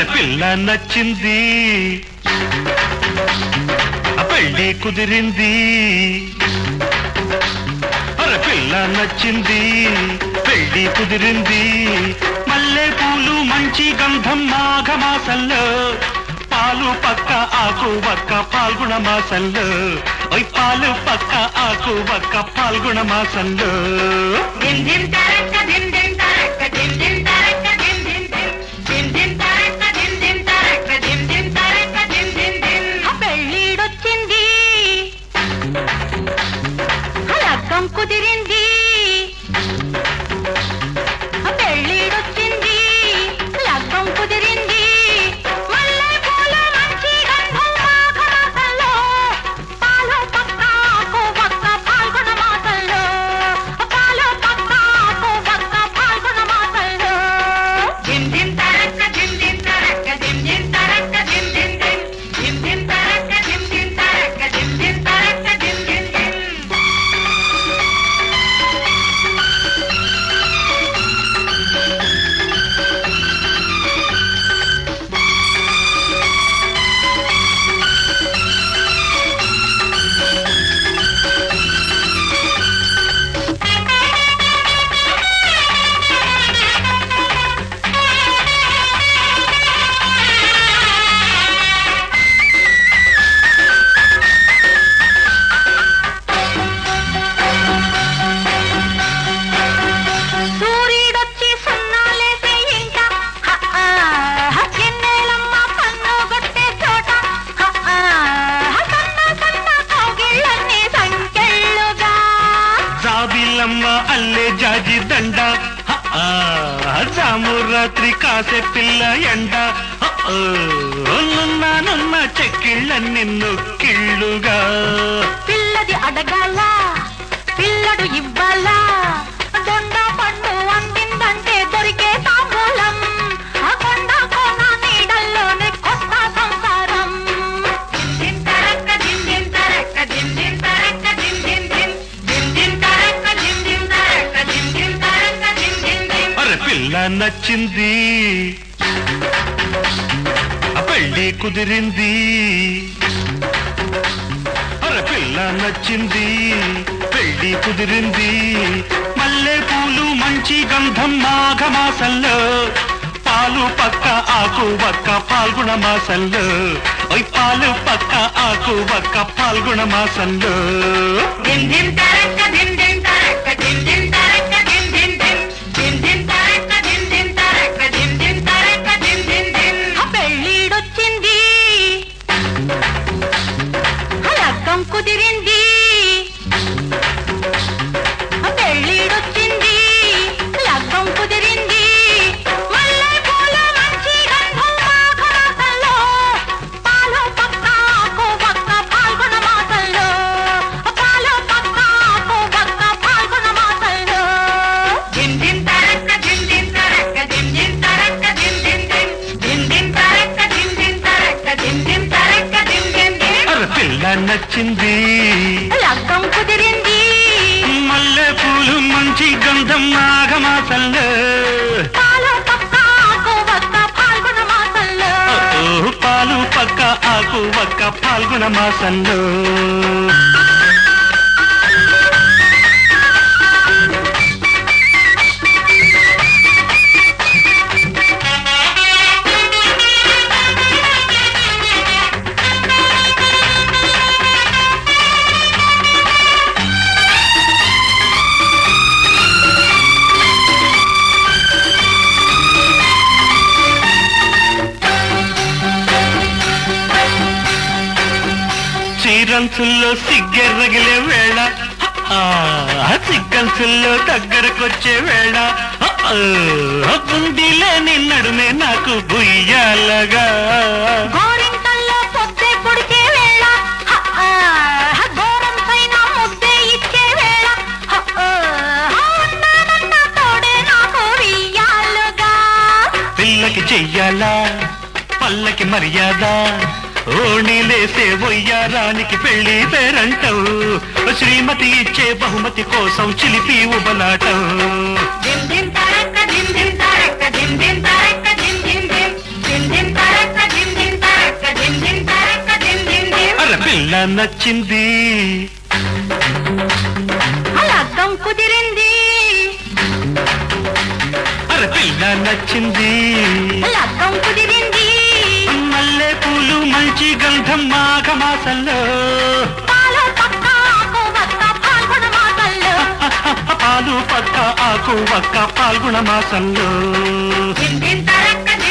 పిల్ల నచ్చింది ఆ పెళ్ళి కుదిరింది అరే పిల్ల నచ్చింది పెళ్ళి కుదిరింది మల్లె పూలు మంచి గంధం మాఘ మాసంలో పాలు పక్క ఆకు వక్క పాల్గొన మాసంలో ఓయ్ పాలు పక్క ఆకు వక్క పాల్గొన మాసంలో దిన్ దిన్ తరక్క దిన్ దిన్ తరక్క దిన్ దిన్ తరక్క దిన్ దిన్ దిన్ దిన్ దిన్ తరక్క దిన్ దిన్ తరక్క దిన్ దిన్ తరక్క దిన్ దిన్ దిన్ పెళ్ళిడొచ్చింది లగ్గం కుదిరింది పెళ్ళిడొచ్చింది లగ్గం కుదిరింది మల్లె పూల మంచి గంధం మాఘ మాసంలో పాలు పక్క ఆకు వక్క పాల్గొన మాసంలో పాలు పక్క ఆకు వక్క పాల్గొన మాసంలో జిమ్ జిమ్ తరక్క జిమ్ జిమ్ తరక్క జిమ్ జిమ్ తరక్క జిమ్ జిమ్ జిమ్ జిమ్ జిమ్ తరక్క జిమ్ జిమ్ తరక్క జిమ్ జిమ్ తరక్క జిమ్ జిమ్ జిమ్ సూర్యుడొచ్చి సున్నాలేసే ఇంట హ, ఆ, హ, ఎన్నేలమ్మ పన్ను కొట్టే చోట హ, ఆ, హ, సన్న సన్న కౌగిళ్ళన్నీ సంకెళ్ళుగా జాబిలమ్మ అల్లే జాజి దండ హ, ఆ, జాము రాత్రి కాసే పిల్ల ఎండ హ, ఓ, నున్న నున్న చెక్కిళ్ళన్ని నొక్కిళ్ళుగా పిల్లది అడగాల పిల్లడు ఇవ్వాలా దొండ పండు అందిందంటే దొరికే తాంబూలం ఆ కొండ కోన నీడల్లోనే కొత్త సంసారం దిన్ తరక్క దిన్ దిన్ తరక్క దిన్ దిన్ తరక్క దిన్ దిన్ దిన్ దిన్ దిన్ తరక్క దిన్ దిన్ తరక్క దిన్ దిన్ తరక్క దిన్ దిన్ దిన్ అరే పిల్ల నచ్చింది ఆ పెళ్ళి కుదిరింది అరే పిల్ల నచ్చింది పెళ్ళి కుదిరింది మల్లె పూలు మంచి గంధం మాఘ మాసంలో పాలు పక్క ఆకు వక్క పాల్గొన మాసంలో ఓయ్ పాలు పక్క ఆకు వక్క పాల్గొన మాసంలో దిన్ దిన్ తరక్క దిన్ దిన్ తరక్క దిన్ దిన్ తరక్క దిన్ దిన్ దిన్ దిన్ దిన్ తరక్క దిన్ దిన్ తరక్క దిన్ దిన్ తరక్క దిన్ దిన్ దిన్ పెళ్ళిడొచ్చింది లగ్గం కుదిరింది పెళ్ళిడొచ్చింది లగ్గం కుదిరింది మల్లె పూల మంచి గంధం మాఘ మాసంలో పాలు పక్క ఆకు వక్క పాల్గొన మాసంలో పాలు పక్క ఆకు వక్క పాల్గొన మాసంలో దిన్ దిన్ తరక్క దిన్ దిన్ తరక్క దిన్ దిన్ తరక్క దిన్ దిన్ దిన్ దిన్ దిన్ తరక్క దిన్ దిన్ తరక్క దిన్ దిన్ తరక్క దిన్ దిన్ దిన్ అరే పిల్ల నచ్చింది లగ్గం కుదిరింది మల్లె పూలు మంచి గంధం మాఘ మాసంలో పాలు పక్క ఆకు వక్క పాల్గొన మాసంలో ఓ పాలు పక్క ఆకు వక్క పాల్గొన మాసంలో చీరంచుల్లో సిగ్గెర్రగిలే వేళ ఆ, సిగ్గంచుల్లో దగ్గరకొచ్చే వేళ ఆ, గుండీలే నిన్నడుమే నాకు బుయ్యాలగా గోరింకల్లో పొద్దే పొడిచే వేళ హ, ఆ, హ, దూరం పైన ముద్దే ఇచ్చే వేళ హ, ఆ, హ, ఉన్నానన్న తోడే నాకు వెయ్యాలుగా పిల్లకి చెయ్యాలా పల్లకి మర్యాద ఓణిలేసే ఒయ్యారానికి పెళ్లి పేరంటావు శ్రీమతి ఇచ్చే బహుమతి కోసం చిలిపి ఉబలాటం దిన్ దిన్ తరక్క దిన్ దిన్ తరక్క దిన్ దిన్ తరక్క దిన్ దిన్ దిన్ దిన్ దిన్ తరక్క నచ్చింది లగ్గం కుదిరింది అరే పిల్ల నచ్చింది లగ్గం కుదిరింది మల్లె పూలు మంచి గంధం మాఘ మాసంలో పాలు పక్క ఆకు వక్క పాల్గొన మాసంలో పాలు పక్క ఆకు వక్క పాల్గొన మాసంలో దిందింతరక్క